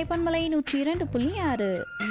கோடை பண்பலை நூற்றி இரண்டு புள்ளி ஆறு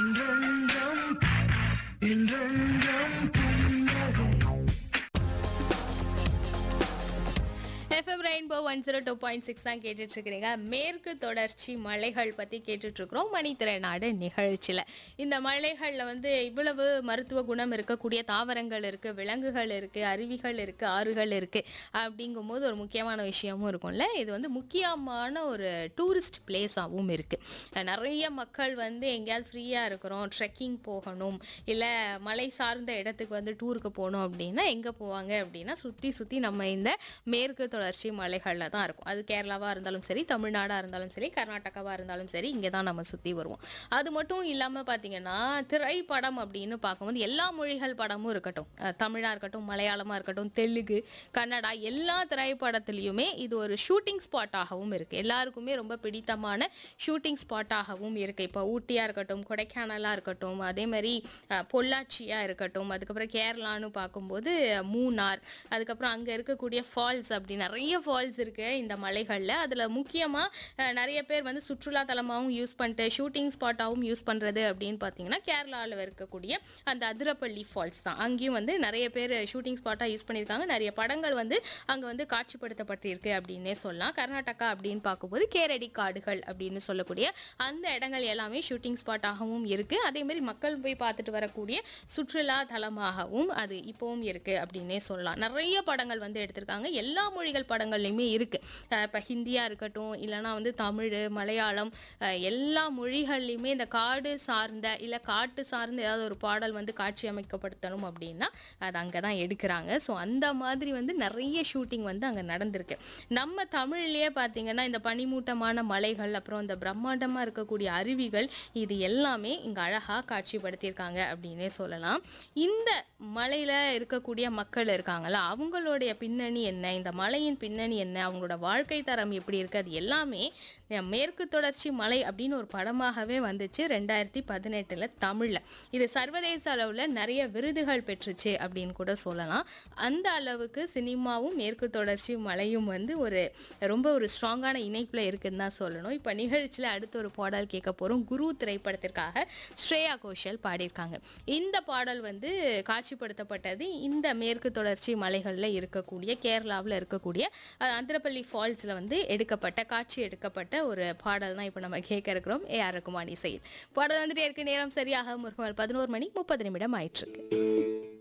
FM rainbow one zero two point six தான் கேட்டுட்டு இருக்கிறீங்க மேற்கு தொடர்ச்சி மலைகள் பற்றி கேட்டுட்டு இருக்கிறோம் மணித்திரைநாடு நிகழ்ச்சியில் இந்த மலைகளில் வந்து இவ்வளவு மருத்துவ குணம் இருக்கக்கூடிய தாவரங்கள் இருக்குது விலங்குகள் இருக்குது அருவிகள் இருக்குது ஆறுகள் இருக்குது அப்படிங்கும்போது ஒரு முக்கியமான விஷயமும் இருக்கும்ல இது வந்து முக்கியமான ஒரு டூரிஸ்ட் பிளேஸாகவும் இருக்குது நிறைய மக்கள் வந்து எங்கேயாவது ஃப்ரீயாக இருக்கிறோம் ட்ரெக்கிங் போகணும் இல்லை மலை சார்ந்த இடத்துக்கு வந்து டூருக்கு போகணும் அப்படின்னா எங்கே போவாங்க அப்படின்னா சுற்றி சுற்றி நம்ம இந்த மேற்கு தொடர்ச்சி மலைகளில் தான் இருக்கும் அது கேரளாவாக இருந்தாலும் சரி தமிழ்நாடாக இருந்தாலும் சரி கர்நாடகாவாக இருந்தாலும் சரி இங்கே தான் நம்ம சுற்றி வருவோம் அது மட்டும் இல்லாமல் பார்த்தீங்கன்னா திரைப்படம் அப்படின்னு பார்க்கும்போது எல்லா மொழிகள் படமும் இருக்கட்டும் தமிழாக இருக்கட்டும் மலையாளமாக இருக்கட்டும் தெலுங்கு கன்னடா எல்லா திரைப்படத்துலேயுமே இது ஒரு ஷூட்டிங் ஸ்பாட்டாகவும் இருக்குது எல்லாருக்குமே ரொம்ப பிடித்தமான ஷூட்டிங் ஸ்பாட்டாகவும் இருக்குது இப்போ ஊட்டியாக இருக்கட்டும் கொடைக்கானலாக இருக்கட்டும் அதே மாதிரி அஹ், பொள்ளாச்சியாக இருக்கட்டும் அதுக்கப்புறம் கேரளான்னு பார்க்கும்போது மூணார் அதுக்கப்புறம் அங்கே இருக்கக்கூடிய ஃபால்ஸ் அப்படி நிறைய ஃபால்ஸ் இருக்குது இந்த மலைகளில் அதில் முக்கியமாக நிறைய பேர் வந்து சுற்றுலா தலமாகவும் யூஸ் பண்ணிட்டு ஷூட்டிங் ஸ்பாட்டாகவும் யூஸ் பண்ணுறது அப்படின்னு பார்த்தீங்கன்னா கேரளாவில் இருக்கக்கூடிய அந்த அதிரப்பள்ளி ஃபால்ஸ் தான் அங்கேயும் வந்து நிறைய பேர் ஷூட்டிங் ஸ்பாட்டாக யூஸ் பண்ணியிருக்காங்க நிறைய படங்கள் வந்து அங்கே வந்து காட்சிப்படுத்தப்பட்டிருக்கு அப்படின்னே சொல்லலாம் கர்நாடகா அப்படின்னு பார்க்கும்போது கேரடி காடுகள் அப்படின்னு சொல்லக்கூடிய அந்த இடங்கள் எல்லாமே ஷூட்டிங் ஸ்பாட்டாகவும் இருக்குது அதே மாதிரி மக்கள் போய் பார்த்துட்டு வரக்கூடிய சுற்றுலா தலமாகவும் அது இப்போவும் இருக்குது அப்படின்னே சொல்லலாம் நிறைய படங்கள் வந்து எடுத்திருக்காங்க எல்லா மொழிகள் படங்கள்லையுமே இருக்குது இப்போ ஹிந்தியாக இருக்கட்டும் இல்லைனா வந்து தமிழ் மலையாளம் அஹ், எல்லா மொழிகள்லையுமே இந்த காடு சார்ந்த இல்லை காட்டு சார்ந்த ஏதாவது ஒரு பாடல் வந்து காட்சி அமைக்கப்படுத்தணும் அப்படின்னா அது அங்கே தான் எடுக்கிறாங்க ஸோ அந்த மாதிரி வந்து நிறைய ஷூட்டிங் வந்து அங்கே நடந்திருக்கு நம்ம தமிழ்லேயே பார்த்தீங்கன்னா இந்த பனிமூட்டமான மலைகள் அப்புறம் இந்த பிரம்மாண்டமாக இருக்கக்கூடிய அருவிகள் இது எல்லாமே இங்கே அழகாக காட்சிப்படுத்தியிருக்காங்க அப்படின்னே சொல்லலாம் இந்த மலையில் இருக்கக்கூடிய மக்கள் இருக்காங்களா அவங்களுடைய பின்னணி என்ன இந்த மலையின் பின்னணி என்ன அவங்களோட வாழ்க்கை தரம் எப்படி இருக்குது அது எல்லாமே அஹ், மேற்கு தொடர்ச்சி மலை அப்படின்னு ஒரு படமாகவே வந்துச்சு ரெண்டாயிரத்தி பதினெட்டில் தமிழில் இது சர்வதேச அளவில் நிறைய விருதுகள் பெற்றுச்சு அப்படின்னு கூட சொல்லலாம் அந்த அளவுக்கு சினிமாவும் மேற்கு தொடர்ச்சி மலையும் வந்து ஒரு ரொம்ப ஒரு ஸ்ட்ராங்கான இணைப்பில் இருக்குன்னு தான் சொல்லணும் இப்போ நிகழ்ச்சியில் அடுத்த ஒரு பாடல் கேட்க போகிறோம் குரு திரைப்படத்திற்காக ஸ்ரேயா கோஷல் பாடியிருக்காங்க இந்த பாடல் வந்து காட்சிப்படுத்தப்பட்டது இந்த மேற்கு தொடர்ச்சி மலைகளில் இருக்கக்கூடிய கேரளாவில் இருக்கக்கூடிய அஹ், அந்திரப்பள்ளி ஃபால்ஸில் வந்து எடுக்கப்பட்ட காட்சி எடுக்கப்பட்ட ஒரு பாடல் தான் இப்போ நம்ம கேட்க இருக்கிறோம் ஏ ஆர் ரகுமான் இசையில் பாடல் வந்துட்டே இருக்கு நேரம் சரியாக முருகமல் பதினோரு மணி முப்பது நிமிடம் ஆயிட்டிருக்கு